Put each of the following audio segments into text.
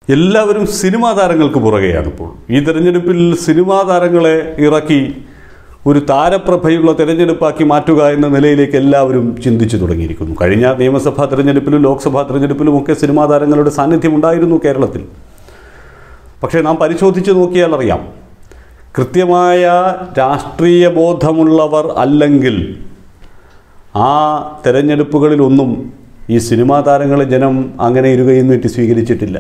എല്ലാവരും സിനിമാ താരങ്ങൾക്ക് പുറകെയാണ് ഇപ്പോൾ ഈ തെരഞ്ഞെടുപ്പിൽ സിനിമാ താരങ്ങളെ ഇറക്കി ഒരു താരപ്രഭയുള്ള തെരഞ്ഞെടുപ്പാക്കി മാറ്റുക എന്ന നിലയിലേക്ക് എല്ലാവരും ചിന്തിച്ചു തുടങ്ങിയിരിക്കുന്നു കഴിഞ്ഞ നിയമസഭാ തെരഞ്ഞെടുപ്പിലും ലോക്സഭാ തെരഞ്ഞെടുപ്പിലും ഒക്കെ സിനിമാ താരങ്ങളുടെ സാന്നിധ്യം ഉണ്ടായിരുന്നു കേരളത്തിൽ പക്ഷേ നാം പരിശോധിച്ച് നോക്കിയാൽ അറിയാം കൃത്യമായ രാഷ്ട്രീയ ബോധമുള്ളവർ അല്ലെങ്കിൽ ആ തെരഞ്ഞെടുപ്പുകളിലൊന്നും ഈ സിനിമാ താരങ്ങളെ ജനം അങ്ങനെ ഇരുകയും നീട്ടി സ്വീകരിച്ചിട്ടില്ല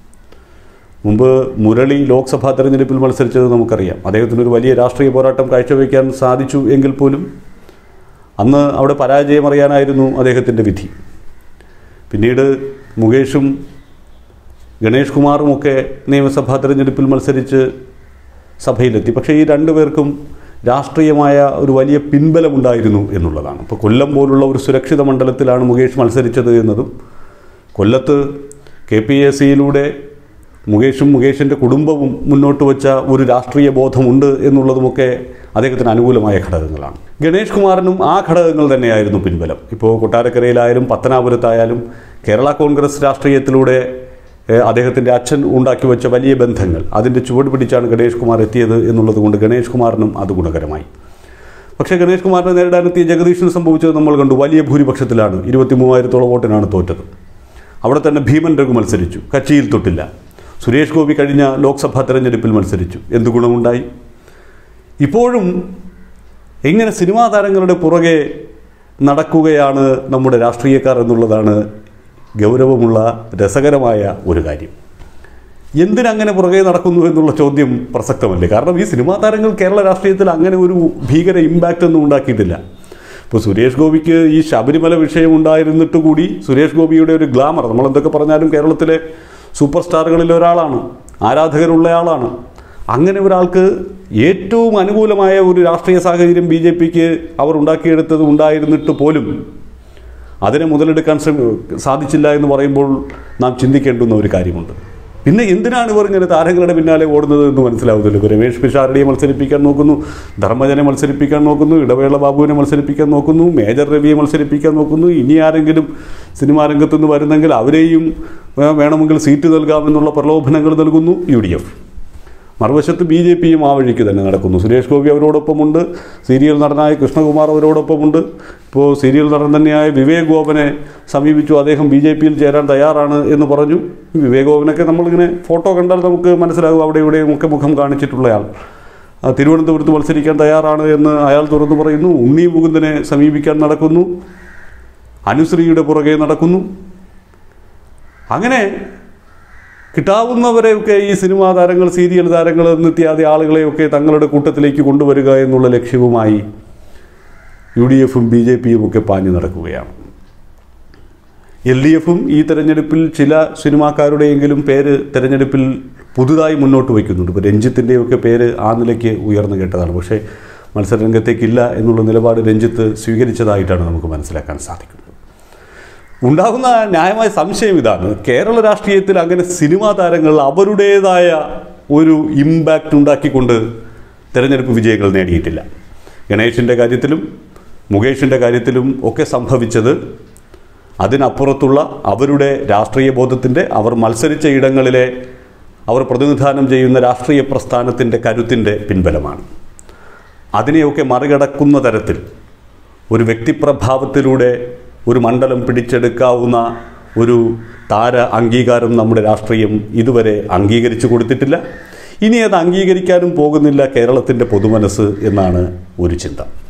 മുമ്പ് മുരളി ലോക്സഭാ തെരഞ്ഞെടുപ്പിൽ മത്സരിച്ചത് നമുക്കറിയാം അദ്ദേഹത്തിന് ഒരു വലിയ രാഷ്ട്രീയ പോരാട്ടം കാഴ്ചവെക്കാൻ സാധിച്ചു എങ്കിൽ പോലും അന്ന് അവിടെ പരാജയം അറിയാനായിരുന്നു അദ്ദേഹത്തിൻ്റെ വിധി പിന്നീട് മുകേഷും ഗണേഷ് കുമാറുമൊക്കെ നിയമസഭാ തെരഞ്ഞെടുപ്പിൽ മത്സരിച്ച് സഭയിലെത്തി പക്ഷേ ഈ രണ്ടുപേർക്കും രാഷ്ട്രീയമായ ഒരു വലിയ പിൻബലമുണ്ടായിരുന്നു എന്നുള്ളതാണ് ഇപ്പോൾ കൊല്ലം പോലുള്ള ഒരു സുരക്ഷിത മണ്ഡലത്തിലാണ് മുകേഷ് മത്സരിച്ചത് എന്നതും കൊല്ലത്ത് കെ പി എസ് സിയിലൂടെ മുകേഷും മുകേഷിൻ്റെ കുടുംബവും മുന്നോട്ട് വച്ച ഒരു രാഷ്ട്രീയ ബോധമുണ്ട് എന്നുള്ളതുമൊക്കെ അദ്ദേഹത്തിന് അനുകൂലമായ ഘടകങ്ങളാണ് ഗണേഷ് കുമാറിനും ആ ഘടകങ്ങൾ തന്നെയായിരുന്നു പിൻബലം ഇപ്പോൾ കൊട്ടാരക്കരയിലായാലും പത്തനാപുരത്തായാലും കേരള കോൺഗ്രസ് രാഷ്ട്രീയത്തിലൂടെ ഏഹ്, അദ്ദേഹത്തിൻ്റെ അച്ഛൻ ഉണ്ടാക്കി വെച്ച വലിയ ബന്ധങ്ങൾ അതിൻ്റെ ചുവട് പിടിച്ചാണ് ഗണേഷ് കുമാർ എത്തിയത് എന്നുള്ളത് കൊണ്ട് ഗണേഷ് കുമാറിനും അത് ഗുണകരമായി പക്ഷേ ഗണേഷ് കുമാറിനെ നേരിടാനെത്തിയ ജഗദീഷിന് സംഭവിച്ചത് നമ്മൾ കണ്ടു വലിയ ഭൂരിപക്ഷത്തിലാണ് ഇരുപത്തി മൂവായിരത്തോളം വോട്ടിനാണ് തോറ്റത് അവിടെ തന്നെ ഭീമൻ രഘു മത്സരിച്ചു കച്ചിയിൽ തൊട്ടില്ല സുരേഷ് ഗോപി കഴിഞ്ഞ ലോക്സഭാ തെരഞ്ഞെടുപ്പിൽ മത്സരിച്ചു എന്ത് ഗുണമുണ്ടായി ഇപ്പോഴും എങ്ങനെ സിനിമാ താരങ്ങളുടെ പുറകെ നടക്കുകയാണ് നമ്മുടെ രാഷ്ട്രീയക്കാർ എന്നുള്ളതാണ് ഗൗരവമുള്ള രസകരമായ ഒരു കാര്യം എന്തിനങ്ങനെ പുറകെ നടക്കുന്നു എന്നുള്ള ചോദ്യം പ്രസക്തമല്ലേ കാരണം ഈ സിനിമാ താരങ്ങൾ കേരള രാഷ്ട്രീയത്തിൽ അങ്ങനെ ഒരു ഭീകര ഇമ്പാക്റ്റ് ഒന്നും ഉണ്ടാക്കിയിട്ടില്ല ഇപ്പോൾ സുരേഷ് ഗോപിക്ക് ഈ ശബരിമല വിഷയം ഉണ്ടായിരുന്നിട്ട് കൂടി സുരേഷ് ഗോപിയുടെ ഒരു ഗ്ലാമർ നമ്മൾ എന്തൊക്കെ പറഞ്ഞാലും കേരളത്തിലെ സൂപ്പർ സ്റ്റാറുകളിൽ ഒരാളാണ് ആരാധകരുള്ള ആളാണ് അങ്ങനെ ഒരാൾക്ക് ഏറ്റവും അനുകൂലമായ ഒരു രാഷ്ട്രീയ സാഹചര്യം ബി ജെ പിക്ക് അവർ ഉണ്ടാക്കിയെടുത്തത് ഉണ്ടായിരുന്നിട്ട് പോലും അതിനെ മുതലെടുക്കാൻ ശ്രമ സാധിച്ചില്ല എന്ന് പറയുമ്പോൾ നാം ചിന്തിക്കേണ്ടുന്ന ഒരു കാര്യമുണ്ട് പിന്നെ എന്തിനാണ് ഇവർ ഇങ്ങനെ താരങ്ങളുടെ പിന്നാലെ ഓടുന്നത് എന്ന് മനസ്സിലാവുന്നില്ല ഇപ്പോൾ രമേഷ് പിഷാരടിയെ മത്സരിപ്പിക്കാൻ നോക്കുന്നു ധർമ്മജനെ മത്സരിപ്പിക്കാൻ നോക്കുന്നു ഇടവേള ബാബുവിനെ മത്സരിപ്പിക്കാൻ നോക്കുന്നു മേജർ രവിയെ മത്സരിപ്പിക്കാൻ നോക്കുന്നു ഇനി ആരെങ്കിലും സിനിമാ രംഗത്ത് നിന്ന് വരുന്നെങ്കിൽ അവരെയും ഏ, വേണമെങ്കിൽ സീറ്റ് നൽകാമെന്നുള്ള പ്രലോഭനങ്ങൾ നൽകുന്നു യു ഡി എഫ് മറുവശത്ത് ബി ജെ പിയും ആ വഴിക്ക് തന്നെ നടക്കുന്നു സുരേഷ് ഗോപി അവരോടൊപ്പമുണ്ട് സീരിയൽ നടനായ കൃഷ്ണകുമാർ അവരോടൊപ്പമുണ്ട് ഇപ്പോൾ സീരിയൽ നടൻ തന്നെയായ വിവേക് ഗോപനെ സമീപിച്ചു അദ്ദേഹം ബി ജെ പിയിൽ ചേരാൻ തയ്യാറാണ് എന്ന് പറഞ്ഞു വിവേക് ഗോപനൊക്കെ നമ്മളിങ്ങനെ ഫോട്ടോ കണ്ടാൽ നമുക്ക് മനസ്സിലാകും അവിടെ ഇവിടെയും ഒക്കെ മുഖം കാണിച്ചിട്ടുള്ളയാൾ ആ, തിരുവനന്തപുരത്ത് മത്സരിക്കാൻ തയ്യാറാണ് എന്ന് അയാൾ തുറന്നു പറയുന്നു ഉണ്ണി മുകുന്ദനെ സമീപിക്കാൻ നടക്കുന്നു അനുശ്രീയുടെ പുറകെ നടക്കുന്നു അങ്ങനെ കിട്ടാവുന്നവരെയൊക്കെ ഈ സിനിമാ താരങ്ങൾ സീരിയൽ താരങ്ങൾ എന്നിത്യാദി ആളുകളെയൊക്കെ തങ്ങളുടെ കൂട്ടത്തിലേക്ക് കൊണ്ടുവരിക എന്നുള്ള ലക്ഷ്യവുമായി യു ഡി എഫും ബി ജെ പിയും ഒക്കെ പാഞ്ഞു നടക്കുകയാണ് എൽ ഡി എഫും ഈ തെരഞ്ഞെടുപ്പിൽ ചില സിനിമാക്കാരുടെയെങ്കിലും പേര് തെരഞ്ഞെടുപ്പിൽ പുതുതായി മുന്നോട്ട് വയ്ക്കുന്നുണ്ട് ഇപ്പോൾ രഞ്ജിത്തിൻ്റെയൊക്കെ പേര് ആ നിലയ്ക്ക് ഉയർന്നു കേട്ടതാണ് പക്ഷേ മത്സരരംഗത്തേക്കില്ല എന്നുള്ള നിലപാട് രഞ്ജിത്ത് സ്വീകരിച്ചതായിട്ടാണ് നമുക്ക് മനസ്സിലാക്കാൻ സാധിക്കുന്നത് ഉണ്ടാകുന്ന ന്യായമായ സംശയം ഇതാണ് കേരള രാഷ്ട്രീയത്തിൽ അങ്ങനെ സിനിമാ താരങ്ങൾ അവരുടേതായ ഒരു ഇമ്പാക്റ്റ് ഉണ്ടാക്കിക്കൊണ്ട് തെരഞ്ഞെടുപ്പ് വിജയങ്ങൾ നേടിയിട്ടില്ല ഗണേഷിൻ്റെ കാര്യത്തിലും മുകേഷിൻ്റെ കാര്യത്തിലും ഒക്കെ സംഭവിച്ചത് അതിനപ്പുറത്തുള്ള അവരുടെ രാഷ്ട്രീയ ബോധത്തിൻ്റെ അവർ മത്സരിച്ച ഇടങ്ങളിലെ അവർ പ്രതിനിധാനം ചെയ്യുന്ന രാഷ്ട്രീയ പ്രസ്ഥാനത്തിൻ്റെ കരുത്തിൻ്റെ പിൻബലമാണ് അതിനെയൊക്കെ മറികടക്കുന്ന തരത്തിൽ ഒരു വ്യക്തിപ്രഭാവത്തിലൂടെ ഒരു മണ്ഡലം പിടിച്ചെടുക്കാവുന്ന ഒരു താര അംഗീകാരം നമ്മുടെ രാഷ്ട്രീയം ഇതുവരെ അംഗീകരിച്ചു കൊടുത്തിട്ടില്ല ഇനി അത് അംഗീകരിക്കാനും പോകുന്നില്ല കേരളത്തിൻ്റെ പൊതുമനസ്സ് എന്നാണ് ഒരു ചിന്ത